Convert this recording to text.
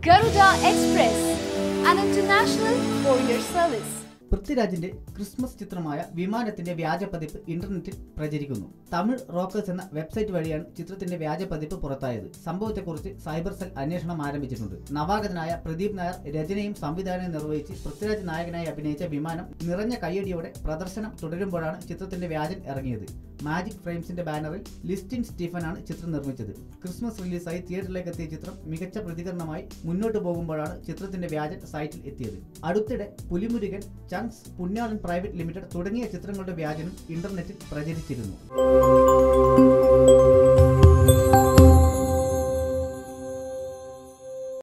Garuda Express, an international courier service. പൃഥ്വിരാജിന്റെ Christmas ചിത്രമായ വിമാനത്തിന്റെ വ്യാജ പതിപ്പ് ഇന്റർനെറ്റിൽ പ്രചരിക്കുന്നു തമിഴ് റോക്കേഴ്സ് എന്ന വെബ്സൈറ്റ് വഴിയാണ് ചിത്രത്തിന്റെ വ്യാജ പതിപ്പ് പുറത്തായത് സംഭവത്തെക്കുറിച്ച് സൈബർ സെൽ അന്വേഷണം ആരംഭിച്ചിട്ടുണ്ട് നവാഗതനായ പ്രദീപ് നായർ രചനയും സംവിധാനവും നിർവഹിച്ച് പൃഥ്വിരാജ് നായകനായി അഭിനയിച്ച വിമാനം നിറഞ്ഞ കയ്യടിയോടെ പ്രദർശനം തുടരുമ്പോഴാണ് ചിത്രത്തിന്റെ വ്യാജൻ ഇറങ്ങിയത് മാജിക് ഫ്രെയിംസിന്റെ ബാനറിൽ ലിസ്റ്റിൻ സ്റ്റീഫനാണ് ചിത്രം നിർമ്മിച്ചത് ക്രിസ്മസ് റിലീസായി തിയേറ്ററിലേക്ക് എത്തിയ ചിത്രം മികച്ച പ്രതികരണമായി മുന്നോട്ട് പോകുമ്പോഴാണ് ചിത്രത്തിന്റെ വ്യാജൻ സൈറ്റിൽ എത്തിയത് അടുത്തിടെ Pulimurugan chunks Punyalan private limited തുടങ്ങിയ ചിത്രങ്ങളുടെ വ്യാജനും ഇന്റർനെറ്റിൽ പ്രചരിച്ചിരുന്നു